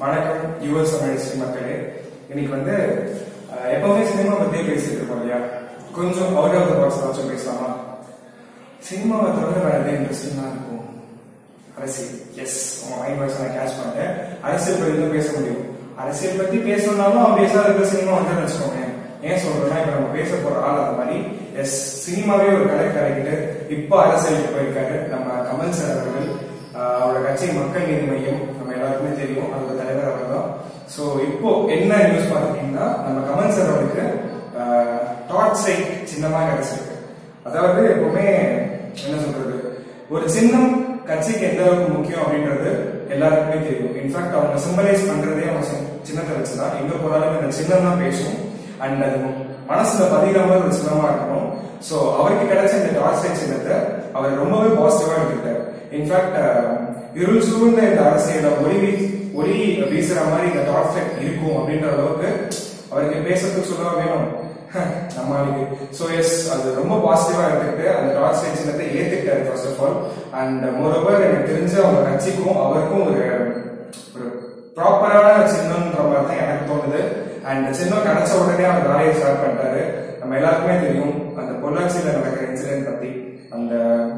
வணக்கம் யுஎஸ் தமிழ் மக்களே இன்னைக்கு வந்து அஹ், எப்பவுமே சினிமா பத்தியே பேசிட்டு இருக்கோம் இல்லையா கொஞ்சம் அவுட் ஆஃப் த பாக்ஸ் ஏதாச்சும் பேசலாமா சினிமாவை தவிர வேற எதாவது இன்ட்ரெஸ்டிங்கா இருக்கும் அரசியல் எஸ் உங்க மைண்ட் வாய்ஸ் நான் கேட்ச் பண்ணேன் அரசியல் பத்தி தான் பேச முடியும் அரசியல் பத்தி பேசணும்னாலும் அவன் பேசாத இருக்க சினிமா வந்து வச்சுக்கோங்க ஏன் சொல்றேன்னா இப்ப நம்ம பேச போற ஆள் அந்த மாதிரி எஸ் சினிமாவே ஒரு கலை கலைக்கிட்டு இப்போ அரசியலுக்கு போயிருக்காரு நம்ம கமல் சார் அவர்கள் ஆஹ் அவரோட கட்சி மக்கள் நீதி மையம் நம்ம எல்லாருக்குமே தெரியும் அதோட தலைவர் அவர் தான் ஸோ இப்போ என்ன நியூஸ் பார்த்துட்டீங்கன்னா நம்ம கமல் சார் அவருக்கு டார்ச் சைட் சின்னமா கிடைச்சிருக்கு அதாவது எப்பவுமே என்ன சொல்றது ஒரு சின்னம் கட்சிக்கு எந்த அளவுக்கு முக்கியம் அப்படின்றது எல்லாருக்குமே தெரியும் இன்ஃபேக்ட் அவங்க சிம்பலைஸ் பண்றதே அவங்க சின்ன- சின்னத்தை வச்சுதான் எங்க போனாலும் இந்த சின்னம் தான் பேசும் அண்ட் அது மனசுல பதிகிற மாதிரி ஒரு சின்னமா இருக்கணும் சோ அவருக்கு கிடைச்ச இந்த டார்ச் லைட் சின்னத்தை அவர் ரொம்பவே பாசிட்டிவா எடுத்துக்கிட்டார் இன்ஃபேக்ட் இருள் சூழ்ந்த இந்த அரசியல ஒளி வீ- ஒளி வீசுற மாதிரி இந்த டார்ச் லைட் இருக்கும் அப்படின்ற அளவுக்கு அவருக்கு பேசுறதுக்கு சொல்லவா வேணும் நம்மளுக்கு ஸோ எஸ் அது ரொம்ப பாசிட்டிவா எடுத்துக்கிட்டு அந்த டாட் சைட் சின்னத்தை ஏத்துக்கிட்டாரு first of all and moreover எனக்கு தெரிஞ்சு அவங்க கட்சிக்கும் அவருக்கும் ஒரு ஒரு ப்ராப்பரான சின்னம்ன்ற மாதிரி தான் எனக்கு தோணுது அண்ட் சின்னம் கிடைச்ச உடனே அவர் வேலையை ஸ்டார்ட் பண்ணிட்டாரு நம்ம எல்லாருக்குமே தெரியும் அந்த பொள்ளாச்சியில நடக்கிற இன்சிடென்ட் பத்தி அந்த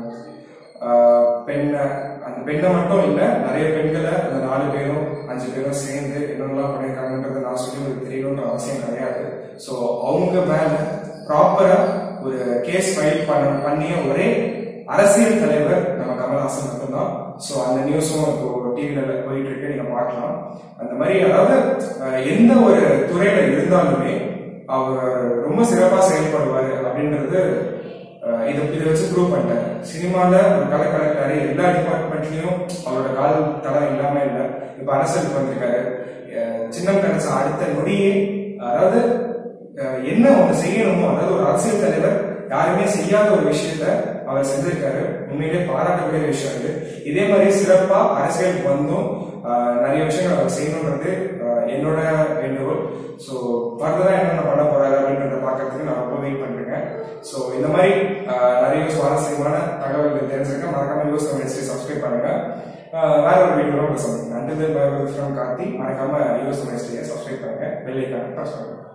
ஆஹ், பெண்ணை அந்த பெண்ணை மட்டும் இல்ல நிறைய பெண்களை அந்த நாலு பேரும் அஞ்சு பேரும் சேர்ந்து என்னென்னலாம் பண்ணியிருக்காங்கன்றது நான் சொல்லி உங்களுக்கு தெரியணுன்ற அவசியம் கிடையாது ஸோ அவங்க மேல ப்ராப்பரா ஒரு கேஸ் ஃபைல் பண்ண பண்ணிய ஒரே அரசியல் தலைவர் நம்ம கமல்ஹாசன் மட்டும்தான் ஸோ அந்த நியூஸும் இப்போ டிவியில போயிட்டு இருக்கு நீங்க பார்க்கலாம் அந்த மாதிரி அதாவது அஹ், எந்த ஒரு துறையில இருந்தாலுமே அவர் ரொம்ப சிறப்பா செயல்படுவாரு அப்படின்றது அஹ், இது இதை வச்சு ப்ரூவ் பண்ணிட்டாரு சினிமால ஒரு கலை கலெக்டாரு எல்லா டிபார்ட்மெண்ட்லயும் அவரோட கால் தடம் இல்லாம இல்ல இப்ப அரசியலுக்கு வந்திருக்காரு அஹ், சின்னம் கிடைச்ச அடுத்த நொடியே அதாவது அஹ், என்ன ஒண்ணு செய்யணுமோ அதாவது ஒரு அரசியல் தலைவர் யாருமே செய்யாத ஒரு விஷயத்த அவர் செஞ்சிருக்காரு உண்மையிலே பாராட்டக்கூடிய விஷயம் இது இதே மாதிரி சிறப்பா அரசியலுக்கு வந்தும் ஆஹ், நிறைய விஷயங்கள் அவர் செய்யணுன்றது ஆஹ், என்னோட வேண்டுகோள் ஸோ ஃபர்தரா என்னென்ன பண்ண போறாரு அப்படின்றத பார்க்கறதுக்கு நான் ரொம்ப வெயிட் பண்றேன் ஸோ இந்த மாதிரி ஆஹ், நிறைய சுவாரஸ்யமான தகவல்கள் தெரிஞ்சுக்க மறக்காம யூஸ் தமிழ் சப்ஸ்கிரைப் பண்ணுங்க ஆஹ், வேற ஒரு வீடியோட சந்திங்க அண்ட் ஃப்ரம் கார்த்தி மறக்காம யூஸ் தமிழ் சப்ஸ்கிரைப் பண்ணுங்க பெல் ஐக்கான ப்ரெஸ் பண்ணுங்க